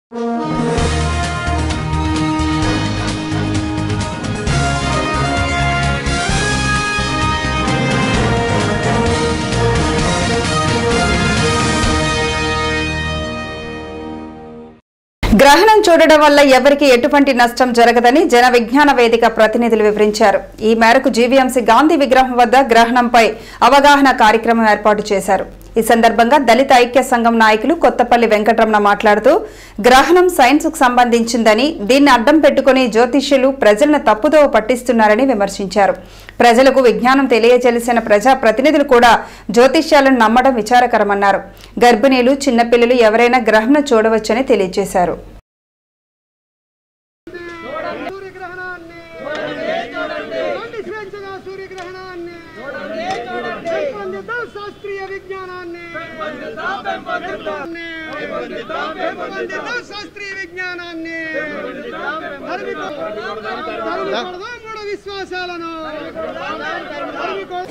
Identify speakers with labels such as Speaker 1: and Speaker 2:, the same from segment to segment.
Speaker 1: గ్రహణం చూడడం వల్ల ఎవరికి ఎటువంటి నష్టం జరగదని జన విజ్ఞాన వేదిక ప్రతినిధులు వివరించారు ఈ మేరకు జీవీఎంసీ గాంధీ విగ్రహం వద్ద గ్రహణంపై అవగాహన కార్యక్రమం ఏర్పాటు చేశారు ఈ సందర్భంగా దళిత ఐక్య సంఘం నాయకులు కొత్తపల్లి వెంకటరమణ మాట్లాడుతూ గ్రహణం సైన్స్ కు సంబంధించిందని దీన్ని అడ్డం పెట్టుకుని జ్యోతిష్యులు ప్రజలను తప్పుదోవ పట్టిస్తున్నారని విమర్శించారు ప్రజలకు విజ్ఞానం తెలియజేసిన ప్రజా ప్రతినిధులు కూడా జ్యోతిష్యాలను నమ్మడం విచారకరమన్నారు గర్భిణీలు చిన్నపిల్లలు ఎవరైనా గ్రహణం చూడవచ్చని తెలియజేశారు
Speaker 2: సూర్యగ్రహణాన్ని చూడండి స్వేచ్ఛగా సూర్యగ్రహణాన్ని పెంపొందిద్దాం శాస్త్రీయ విజ్ఞానాన్ని పెంపొందిద్దాం శాస్త్రీయ విజ్ఞానాన్ని తరిమి కొ- తరిమి కొడదాం మూఢ విశ్వాసాలను తరిమి కొ-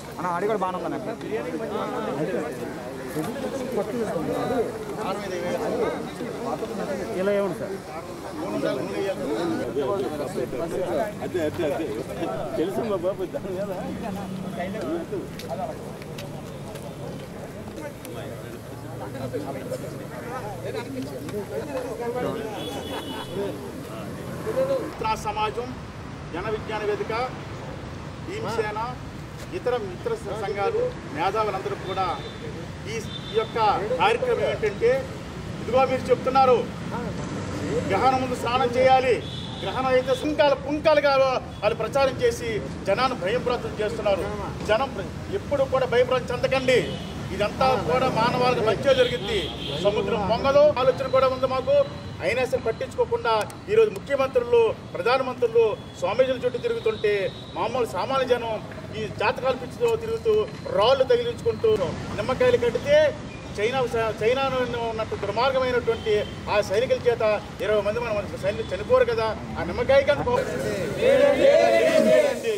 Speaker 3: మిత్రా సమాజం జన విజ్ఞాన వేదిక భీమసేన ఇతర మిత్ర సంఘాలు మేధావులందరూ కూడా ఈ ఈ యొక్క కార్యక్రమం ఏంటంటే ఇదిగో మీరు చెప్తున్నారు గ్రహణం ముందు స్నానం చేయాలి గ్రహణం అయితే సుంకాలు పుంకాలుగా వాళ్ళు ప్రచారం చేసి జనాన్ని భయభ్రాంతం చేస్తున్నారు జనం ఎప్పుడు కూడా భయభ్రాంతి చెందకండి ఇదంతా కూడా మానవాళికి మంచిగా జరిగింది సముద్రం పొంగదు ఆలోచన కూడా ఉంది మాకు అయినా సరే పట్టించుకోకుండా ఈరోజు ముఖ్యమంత్రులు ప్రధానమంత్రులు స్వామీజీల చుట్టూ తిరుగుతుంటే మామూలు సామాన్య జనం ఈ జాతకాలు పిచ్చితో తిరుగుతూ రాళ్ళు తగిలించుకుంటూ నిమ్మకాయలు కడితే చైనా చైనాలో ఉన్నట్టు దుర్మార్గమైనటువంటి ఆ సైనికుల చేత ఇరవై మంది మన సైనికులు చనిపోరు కదా ఆ నిమ్మకాయ కింద పో- వేడండి.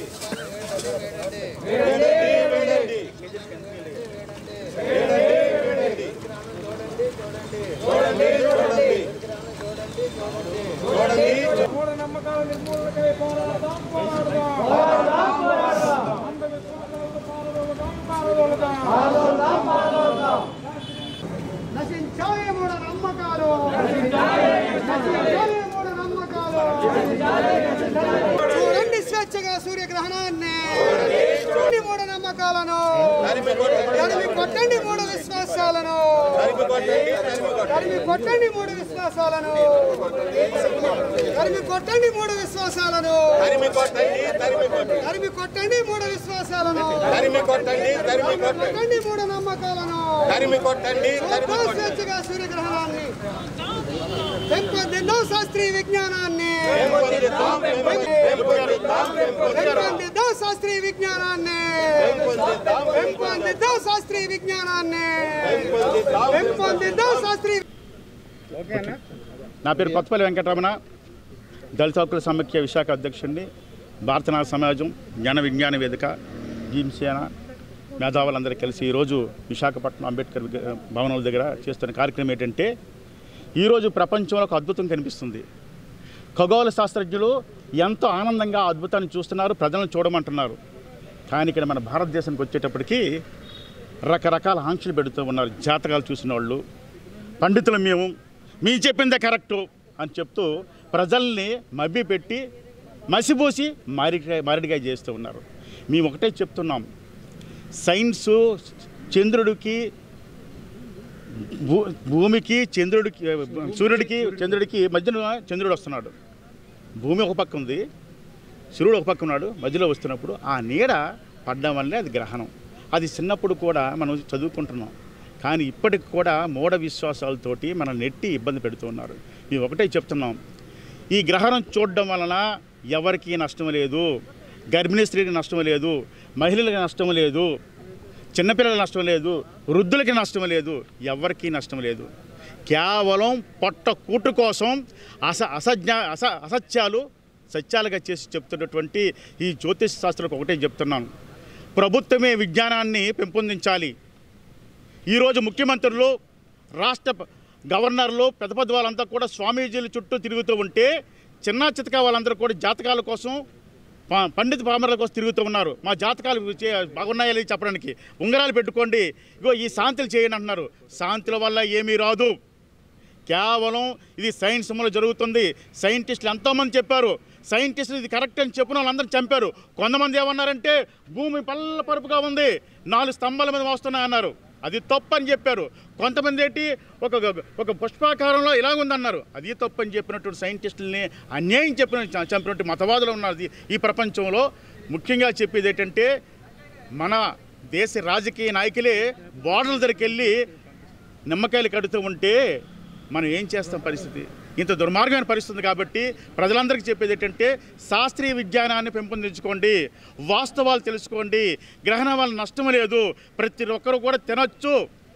Speaker 3: వేడండి. వేడండి. చూడండి చూడండి చూడండి
Speaker 2: మూఢనమ్మకాల నిర్మూలనకై పోరాడదాం పోరాడదాం అంధవిశ్వాసాలను పారదోలుదాం పారదోలుదాం నశించాయే మూఢ నమ్మకాలు నశించాయే మూఢ నమ్మకాలు చూడండి స్వేచ్ఛగా సూర్యగ్రహణాన్ని చూడండి మూఢ నమ్మకాలను తరిమి కొట్టండి మూఢ విశ్వాసాలను తరిమి కొట్టండి మూఢ విశ్వాసాలను తరిమి కొట్టండి మూఢ విశ్వాసాలను
Speaker 3: తరిమి కొట్టండి తరిమి కొట్టండి
Speaker 2: తరిమి కొట్టండి మూఢ విశ్వాసాలను
Speaker 3: తరిమి కొట్టండి తరిమి కొట్టండి
Speaker 2: కొట్టండి మూఢ నమ్మకాలను
Speaker 3: తరిమి కొట్టండి తరిమి
Speaker 2: చూద్దాం స్వేచ్ఛగా సూర్యగ్రహణాన్ని పెంపొందిద్దాం శాస్త్రీయ విజ్ఞానాన్ని
Speaker 3: పెంపొందిద్దాం, పెంపొందిద్దాం, పెంపొందిద్దాం.
Speaker 2: పెంపొందిద్దాం శాస్త్రీయ విజ్ఞానాన్ని
Speaker 3: పెంపొందిద్దాం,
Speaker 2: పెంపొందిద్దాం శాస్త్రీయ విజ్ఞానాన్ని
Speaker 3: పెంపొందిద్దాం.
Speaker 2: పెంపొందిద్దాం శాస్త్రీయ
Speaker 3: నా పేరు కొత్తపల్లి వెంకటరమణ దళిత హక్కుల సమైక్య విశాఖ అధ్యక్షుడిని భారతనాథ సమాజం జ్ఞాన విజ్ఞాన వేదిక భీమసేన మేధావులందరూ కలిసి ఈరోజు విశాఖపట్నం అంబేద్కర్ విగ్ర- భవనాల దగ్గర చేస్తున్న కార్యక్రమం ఏంటంటే ఈరోజు ప్రపంచంలో ఒక అద్భుతం కనిపిస్తుంది ఖగోళ శాస్త్రజ్ఞులు ఎంతో ఆనందంగా ఆ అద్భుతాన్ని చూస్తున్నారు ప్రజలను చూడమంటున్నారు కానీ ఇక్కడ మన భారతదేశానికి వచ్చేటప్పటికి రకరకాల ఆంక్షలు పెడుతూ ఉన్నారు జాతకాలు చూసిన వాళ్ళు పండితులు మేము మీ చెప్పిందే కరెక్టు అని చెప్తూ ప్రజల్ని మభ్య పెట్టి మసిబూసి మారిడికాయ మారిడికాయ చేస్తూ ఉన్నారు మేము ఒకటే చెప్తున్నాం సైన్సు చంద్రుడికి భూ భూమికి చంద్రుడికి సూర్యుడికి చంద్రుడికి మధ్యన చంద్రుడు వస్తున్నాడు భూమి ఒక పక్క ఉంది సూర్యుడు ఒక పక్క ఉన్నాడు మధ్యలో వస్తున్నప్పుడు ఆ నీడ పడ్డం వల్లే అది గ్రహణం అది చిన్నప్పుడు కూడా మనం చదువుకుంటున్నాం కానీ ఇప్పటికి కూడా మూఢ విశ్వాసాలతోటి మన నెట్టి ఇబ్బంది పెడుతున్నారు మేము ఒకటే చెప్తున్నాం ఈ గ్రహణం చూడడం వలన ఎవరికీ నష్టం లేదు గర్భిణీ స్త్రీకి నష్టం లేదు మహిళలకు నష్టం లేదు చిన్నపిల్లలకి నష్టం లేదు వృద్ధులకి నష్టం లేదు ఎవరికీ నష్టం లేదు కేవలం పొట్ట కూటు కోసం అస అసజ్ఞ అస అసత్యాలు సత్యాలుగా చేసి చెప్తున్నటువంటి ఈ జ్యోతిష్ శాస్త్రం ఒకటే చెప్తున్నాను ప్రభుత్వమే విజ్ఞానాన్ని పెంపొందించాలి ఈరోజు ముఖ్యమంత్రులు రాష్ట్ర గవర్నర్లు పెద్ద పెద్ద వాళ్ళంతా కూడా స్వామీజీల చుట్టూ తిరుగుతూ ఉంటే చిన్న చితక వాళ్ళందరూ కూడా జాతకాల కోసం ప- పండిత పామరుల కోసం తిరుగుతూ ఉన్నారు మా జాతకాలు చే- బాగున్నాయా లేదో చెప్పడానికి ఉంగరాలు పెట్టుకోండి ఇగో ఈ శాంతులు చేయండి అంటున్నారు శాంతుల వల్ల ఏమీ రాదు కేవలం ఇది సైన్స్ మూల జరుగుతుంది సైంటిస్టులు ఎంతోమంది చెప్పారు సైంటిస్టులు ఇది కరెక్ట్ అని చెప్పిన వాళ్ళందరూ చంపారు కొంతమంది ఏమన్నారంటే భూమి పల్ల పరుపుగా ఉంది నాలుగు స్తంభాల మీద వస్తున్నాయి అన్నారు అది తప్పు అని చెప్పారు కొంతమంది ఏంటి ఒక ఒక పుష్పాకారంలో ఇలా ఉందన్నారు అది తప్పు అని చెప్పినటువంటి సైంటిస్టులని అన్యాయం చెప్పిన చ- చంపినటువంటి మతవాదులు ఉన్నారు ఈ- ఈ ప్రపంచంలో ముఖ్యంగా చెప్పేది ఏంటంటే మన దేశ రాజకీయ నాయకులే బోర్డర్ల దగ్గరికి వెళ్ళి నిమ్మకాయలు కడుతూ ఉంటే మనం ఏం చేస్తాం పరిస్థితి ఇంత దుర్మార్గమైన పరిస్థితి ఉంది కాబట్టి ప్రజలందరికీ చెప్పేది ఏంటంటే శాస్త్రీయ విజ్ఞానాన్ని పెంపొందించుకోండి వాస్తవాలు తెలుసుకోండి గ్రహణ వల్ల నష్టం లేదు ప్రతి ఒక్కరు కూడా తినొచ్చు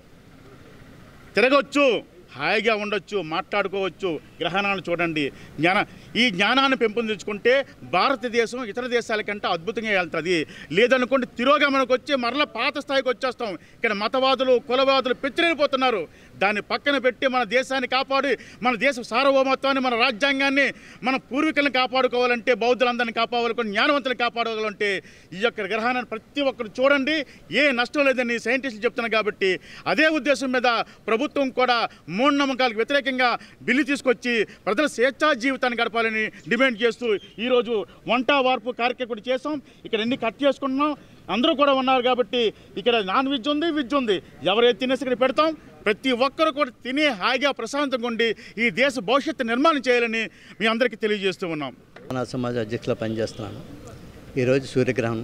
Speaker 3: తిరగొచ్చు హాయిగా ఉండొచ్చు మాట్లాడుకోవచ్చు గ్రహణాలను చూడండి జ్ఞాన ఈ జ్ఞానాన్ని పెంపొందించుకుంటే భారతదేశం ఇతర దేశాల కంటే అద్భుతంగా వెళ్తుంది లేదనుకోండి తిరోగమనకు వచ్చి మరల పాత స్థాయికి వచ్చేస్తాం ఇక్కడ మతవాదులు కులవాదులు పెచ్చిరైపోతున్నారు దాన్ని పక్కన పెట్టి మన దేశాన్ని కాపాడి మన దేశ సార్వభౌమత్వాన్ని మన రాజ్యాంగాన్ని మన పూర్వీకులను కాపాడుకోవాలంటే బౌద్ధులందరినీ కాపాడుకోవాలి జ్ఞానవంతులను కాపాడుకోవాలంటే ఈ యొక్క గ్రహణాన్ని ప్రతి ఒక్కరు చూడండి ఏ నష్టం లేదని సైంటిస్టులు చెప్తున్నారు కాబట్టి అదే ఉద్దేశం మీద ప్రభుత్వం కూడా మూఢనమ్మకాలకు వ్యతిరేకంగా బిల్లు తీసుకొచ్చి ప్రజల స్వేచ్ఛా జీవితాన్ని గడపాలని డిమాండ్ చేస్తూ ఈరోజు వంట వార్పు కార్యక్రమం కూడా చేసాం ఇక్కడ ఎన్ని కట్ చేసుకుంటున్నాం అందరూ కూడా ఉన్నారు కాబట్టి ఇక్కడ నాన్ వెజ్ ఉంది వెజ్ ఉంది ఎవరైతే తినేసి ఇక్కడ పెడతాం ప్రతి ఒక్కరు కూడా తిని హాయిగా ప్రశాంతంగా ఉండి ఈ దేశ భవిష్యత్తు నిర్మాణం చేయాలని మీ అందరికీ తెలియజేస్తూ ఉన్నాం
Speaker 4: నా సమాజ అధ్యక్షులు పనిచేస్తున్నాను ఈరోజు సూర్యగ్రహణం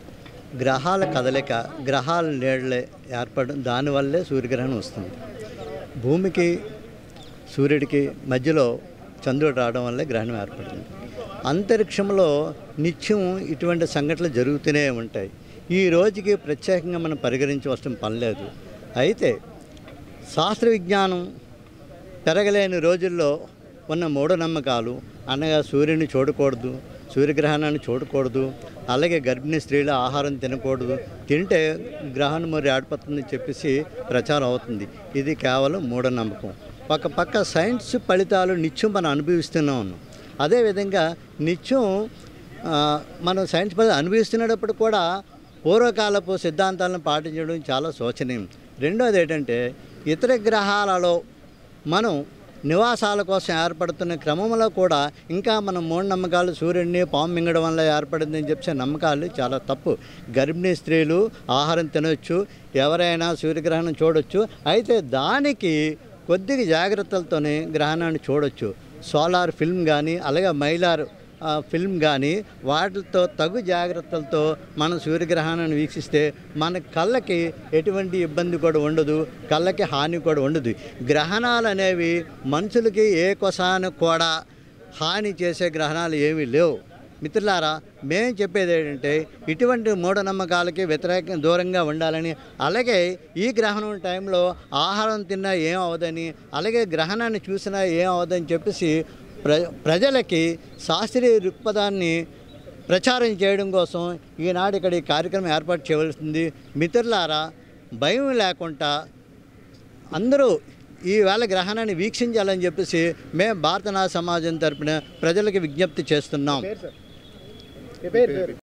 Speaker 4: గ్రహాల కదలిక గ్రహాల నీడలే ఏర్పడడం దానివల్లే సూర్యగ్రహణం వస్తుంది భూమికి సూర్యుడికి మధ్యలో చంద్రుడు రావడం వల్లే గ్రహణం ఏర్పడుతుంది అంతరిక్షంలో నిత్యం ఇటువంటి సంఘటనలు జరుగుతూనే ఉంటాయి ఈ రోజుకి ప్రత్యేకంగా మనం పరిగణించవలసిన పని లేదు అయితే శాస్త్ర విజ్ఞానం పెరగలేని రోజుల్లో ఉన్న మూఢనమ్మకాలు అనగా సూర్యుని చూడకూడదు సూర్యగ్రహణాన్ని చూడకూడదు అలాగే గర్భిణీ స్త్రీల ఆహారం తినకూడదు తింటే గ్రహణం మరి ఆడిపోతుందని చెప్పేసి ప్రచారం అవుతుంది ఇది కేవలం మూఢనమ్మకం ఒక పక్క సైన్స్ ఫలితాలు నిత్యం మనం అనుభవిస్తూనే ఉన్నాం అదేవిధంగా నిత్యం ఆ, మనం సైన్స్ ఫలితాలు అనుభవిస్తున్నప్పుడు కూడా పూర్వకాలపు సిద్ధాంతాలను పాటించడం చాలా శోచనీయం రెండోది ఏంటంటే ఇతర గ్రహాలలో మనం నివాసాల కోసం ఏర్పడుతున్న క్రమంలో కూడా ఇంకా మన మూఢనమ్మకాలు సూర్యుడిని పాము మింగడం వల్ల ఏర్పడిందని చెప్పే నమ్మకాలు చాలా తప్పు గర్భిణీ స్త్రీలు ఆహారం తినవచ్చు ఎవరైనా సూర్యగ్రహణం చూడొచ్చు అయితే దానికి కొద్దిగా జాగ్రత్తలతోనే గ్రహణాన్ని చూడొచ్చు సోలార్ ఫిల్మ్ కానీ అలాగే మైలార్ ఆ, ఫిల్మ్ కానీ వాటితో తగు జాగ్రత్తలతో మనం సూర్యగ్రహణాన్ని వీక్షిస్తే మన కళ్ళకి ఎటువంటి ఇబ్బంది కూడా ఉండదు కళ్ళకి హాని కూడా ఉండదు గ్రహణాలు అనేవి మనుషులకి ఏ కొసాను కూడా హాని చేసే గ్రహణాలు ఏమీ లేవు మిత్రులారా మేము చెప్పేది ఏంటంటే ఇటువంటి మూఢనమ్మకాలకి వ్యతిరేక దూరంగా ఉండాలని అలాగే ఈ గ్రహణం టైంలో ఆహారం తిన్నా ఏం అవదని అలాగే గ్రహణాన్ని చూసినా ఏం అవదని చెప్పేసి ప్ర ప్రజలకి శాస్త్రీయ దృక్పథాన్ని ప్రచారం చేయడం కోసం ఈనాడు ఇక్కడ ఈ కార్యక్రమం ఏర్పాటు చేయవలసింది మిత్రులారా భయం లేకుండా అందరూ ఈ వేళ గ్రహణాన్ని వీక్షించాలని చెప్పేసి మేము భారతనాథ సమాజం తరపున ప్రజలకు విజ్ఞప్తి చేస్తున్నాం